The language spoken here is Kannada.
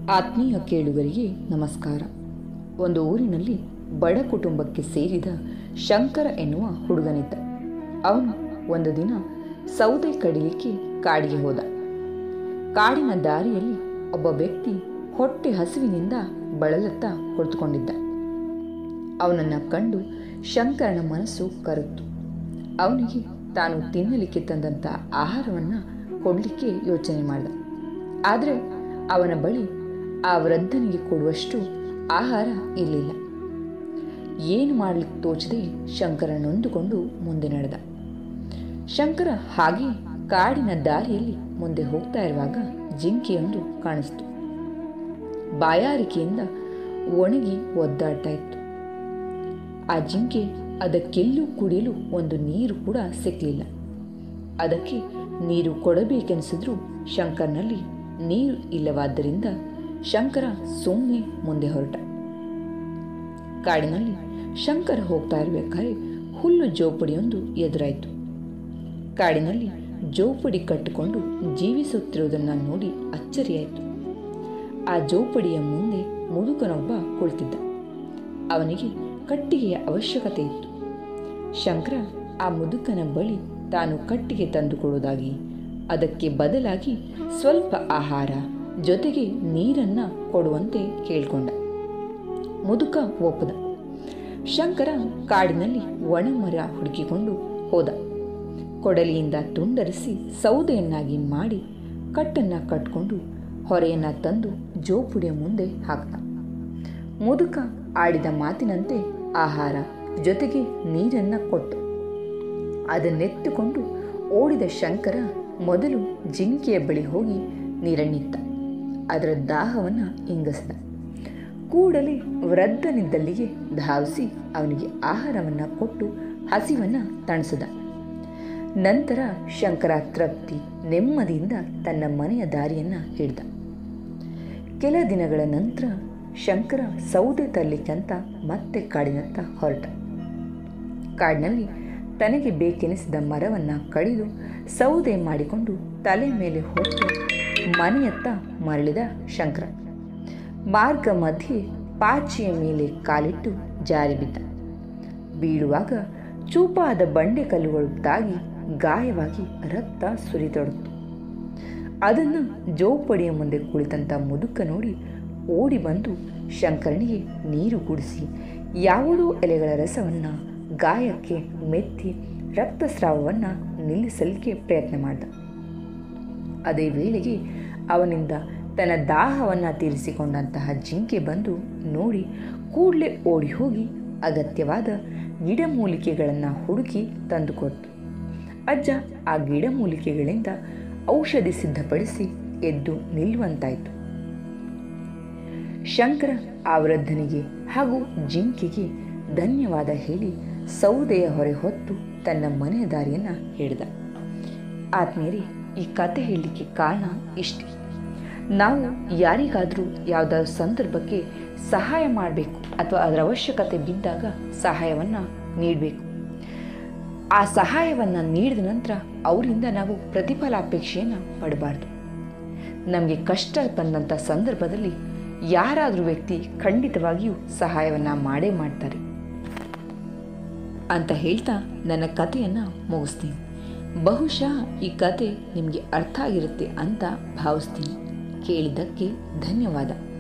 ಆತ್ಮೀಯ ಕೇಳುಗರಿಗೆ ನಮಸ್ಕಾರ ಒಂದು ಊರಿನಲ್ಲಿ ಬಡ ಕುಟುಂಬಕ್ಕೆ ಸೇರಿದ ಶಂಕರ ಎನ್ನುವ ಹುಡುಗನಿದ್ದ ಅವನು ಒಂದು ದಿನ ಸೌದೆ ಕಡಿಲಿಕ್ಕೆ ಕಾಡಿಗೆ ಹೋದ ಕಾಡಿನ ದಾರಿಯಲ್ಲಿ ಒಬ್ಬ ವ್ಯಕ್ತಿ ಹೊಟ್ಟೆ ಹಸಿವಿನಿಂದ ಬಳಲುತ್ತಾ ಕುಳಿತುಕೊಂಡಿದ್ದ ಅವನನ್ನು ಕಂಡು ಶಂಕರನ ಮನಸ್ಸು ಕರತ್ತು ಅವನಿಗೆ ತಾನು ತಿನ್ನಲಿಕ್ಕೆ ತಂದಂಥ ಆಹಾರವನ್ನು ಕೊಡಲಿಕ್ಕೆ ಯೋಚನೆ ಮಾಡಿದ ಆದರೆ ಅವನ ಬಳಿ ಆ ವೃದ್ಧನಿಗೆ ಕೊಡುವಷ್ಟು ಆಹಾರ ಇರಲಿಲ್ಲ ಏನು ಮಾಡಲಿಕ್ಕೆ ತೋಚದೆ ಶಂಕರ ನೊಂದುಕೊಂಡು ಮುಂದೆ ನಡೆದ ಶಂಕರ ಹಾಗೆ ಕಾಡಿನ ದಾರಿಯಲ್ಲಿ ಮುಂದೆ ಹೋಗ್ತಾ ಇರುವಾಗ ಜಿಂಕೆಯೊಂದು ಕಾಣಿಸ್ತು ಬಾಯಾರಿಕೆಯಿಂದ ಒಣಗಿ ಒದ್ದಾಡ್ತಾ ಇತ್ತು ಆ ಜಿಂಕೆ ಅದಕ್ಕೆಲ್ಲೂ ಕುಡಿಯಲು ಒಂದು ನೀರು ಕೂಡ ಸಿಕ್ಕಲಿಲ್ಲ ಅದಕ್ಕೆ ನೀರು ಕೊಡಬೇಕೆನಿಸಿದ್ರೂ ಶಂಕರ್ನಲ್ಲಿ ನೀರು ಇಲ್ಲವಾದ್ದರಿಂದ ಶಂಕರ ಸುಮ್ಮನೆ ಮುಂದೆ ಹೊರಟ ಕಾಡಿನಲ್ಲಿ ಶಂಕರ ಹೋಗ್ತಾ ಇರಬೇಕಾದ್ರೆ ಹುಲ್ಲು ಜೋಪಡಿಯೊಂದು ಎದುರಾಯಿತು ಕಾಡಿನಲ್ಲಿ ಜೋಪಡಿ ಕಟ್ಟಿಕೊಂಡು ಜೀವಿಸುತ್ತಿರುವುದನ್ನು ನೋಡಿ ಅಚ್ಚರಿಯಾಯಿತು ಆ ಜೋಪಡಿಯ ಮುಂದೆ ಮುದುಕನೊಬ್ಬ ಕುಳಿತಿದ್ದ ಅವನಿಗೆ ಕಟ್ಟಿಗೆಯ ಅವಶ್ಯಕತೆ ಇತ್ತು ಶಂಕರ ಆ ಮುದುಕನ ಬಳಿ ತಾನು ಕಟ್ಟಿಗೆ ತಂದುಕೊಡುವುದಾಗಿ ಅದಕ್ಕೆ ಬದಲಾಗಿ ಸ್ವಲ್ಪ ಆಹಾರ ಜೊತೆಗೆ ನೀರನ್ನ ಕೊಡುವಂತೆ ಕೇಳ್ಕೊಂಡ ಮುದುಕ ಒಪ್ಪದ ಶಂಕರ ಕಾಡಿನಲ್ಲಿ ಒಣಮರ ಹುಡುಕಿಕೊಂಡು ಹೋದ ಕೊಡಲಿಯಿಂದ ತುಂಡರಿಸಿ ಸೌದೆಯನ್ನಾಗಿ ಮಾಡಿ ಕಟ್ಟನ್ನು ಕಟ್ಕೊಂಡು ಹೊರೆಯನ್ನು ತಂದು ಜೋಪುಡಿಯ ಮುಂದೆ ಹಾಕ್ತ ಮುದುಕ ಆಡಿದ ಮಾತಿನಂತೆ ಆಹಾರ ಜೊತೆಗೆ ನೀರನ್ನು ಕೊಟ್ಟು ಅದನ್ನೆತ್ತುಕೊಂಡು ಓಡಿದ ಶಂಕರ ಮೊದಲು ಜಿಂಕೆಯ ಬಳಿ ಹೋಗಿ ನೀರನ್ನಿತ್ತ ಅದರ ದಾಹವನ್ನು ಇಂಗಿಸಿದ ಕೂಡಲೇ ವೃದ್ಧನಿದ್ದಲ್ಲಿಗೆ ಧಾವಿಸಿ ಅವನಿಗೆ ಆಹಾರವನ್ನು ಕೊಟ್ಟು ಹಸಿವನ್ನು ತಣಿಸಿದ ನಂತರ ಶಂಕರ ತೃಪ್ತಿ ನೆಮ್ಮದಿಯಿಂದ ತನ್ನ ಮನೆಯ ದಾರಿಯನ್ನು ಹಿಡಿದ ಕೆಲ ದಿನಗಳ ನಂತರ ಶಂಕರ ಸೌದೆ ತರಲಿಕ್ಕಂತ ಮತ್ತೆ ಕಾಡಿನತ್ತ ಹೊರಟ ಕಾಡಿನಲ್ಲಿ ತನಗೆ ಬೇಕೆನಿಸಿದ ಮರವನ್ನು ಕಡಿದು ಸೌದೆ ಮಾಡಿಕೊಂಡು ತಲೆ ಮೇಲೆ ಹೊತ್ತು ಮನೆಯತ್ತ ಮರಳಿದ ಶಂಕರ ಮಾರ್ಗ ಮಧ್ಯೆ ಪಾಚಿಯ ಮೇಲೆ ಕಾಲಿಟ್ಟು ಜಾರಿ ಬಿದ್ದ ಬೀಳುವಾಗ ಚೂಪಾದ ಬಂಡೆ ಕಲ್ಲುಗಳು ತಾಗಿ ಗಾಯವಾಗಿ ರಕ್ತ ಸುರಿತೊಡಗಿತು ಅದನ್ನು ಜೋಪಡಿಯ ಮುಂದೆ ಕುಳಿತಂಥ ಮುದುಕ ನೋಡಿ ಓಡಿ ಬಂದು ಶಂಕರನಿಗೆ ನೀರು ಕುಡಿಸಿ ಯಾವುದೋ ಎಲೆಗಳ ರಸವನ್ನು ಗಾಯಕ್ಕೆ ಮೆತ್ತಿ ರಕ್ತಸ್ರಾವವನ್ನು ನಿಲ್ಲಿಸಲಿಕ್ಕೆ ಪ್ರಯತ್ನ ಮಾಡಿದ ಅದೇ ವೇಳೆಗೆ ಅವನಿಂದ ತನ್ನ ದಾಹವನ್ನು ತೀರಿಸಿಕೊಂಡಂತಹ ಜಿಂಕೆ ಬಂದು ನೋಡಿ ಕೂಡಲೇ ಓಡಿ ಹೋಗಿ ಅಗತ್ಯವಾದ ಗಿಡಮೂಲಿಕೆಗಳನ್ನು ಹುಡುಕಿ ತಂದುಕೊಟ್ಟು ಅಜ್ಜ ಆ ಗಿಡಮೂಲಿಕೆಗಳಿಂದ ಔಷಧಿ ಸಿದ್ಧಪಡಿಸಿ ಎದ್ದು ನಿಲ್ಲುವಂತಾಯಿತು ಶಂಕರ ಆ ವೃದ್ಧನಿಗೆ ಹಾಗೂ ಜಿಂಕೆಗೆ ಧನ್ಯವಾದ ಹೇಳಿ ಸೌದೆಯ ಹೊರೆ ಹೊತ್ತು ತನ್ನ ಮನೆಯ ದಾರಿಯನ್ನು ಹಿಡಿದ ಆತ್ಮೀಯರೇ ಈ ಕತೆ ಹೇಳಲಿಕ್ಕೆ ಕಾರಣ ಇಷ್ಟೇ ನಾವು ಯಾರಿಗಾದರೂ ಯಾವುದಾದ್ರೂ ಸಂದರ್ಭಕ್ಕೆ ಸಹಾಯ ಮಾಡಬೇಕು ಅಥವಾ ಅದರ ಅವಶ್ಯಕತೆ ಬಿದ್ದಾಗ ಸಹಾಯವನ್ನು ನೀಡಬೇಕು ಆ ಸಹಾಯವನ್ನು ನೀಡಿದ ನಂತರ ಅವರಿಂದ ನಾವು ಪ್ರತಿಫಲಾಪೇಕ್ಷೆಯನ್ನು ಪಡಬಾರ್ದು ನಮಗೆ ಕಷ್ಟ ಬಂದಂಥ ಸಂದರ್ಭದಲ್ಲಿ ಯಾರಾದರೂ ವ್ಯಕ್ತಿ ಖಂಡಿತವಾಗಿಯೂ ಸಹಾಯವನ್ನು ಮಾಡೇ ಮಾಡ್ತಾರೆ ಅಂತ ಹೇಳ್ತಾ ನನ್ನ ಕಥೆಯನ್ನು ಮುಗಿಸ್ತೀನಿ ಬಹುಶಃ ಈ ಕತೆ ನಿಮಗೆ ಅರ್ಥ ಆಗಿರುತ್ತೆ ಅಂತ ಭಾವಿಸ್ತೀನಿ ಕೇಳಿದ್ದಕ್ಕೆ ಧನ್ಯವಾದ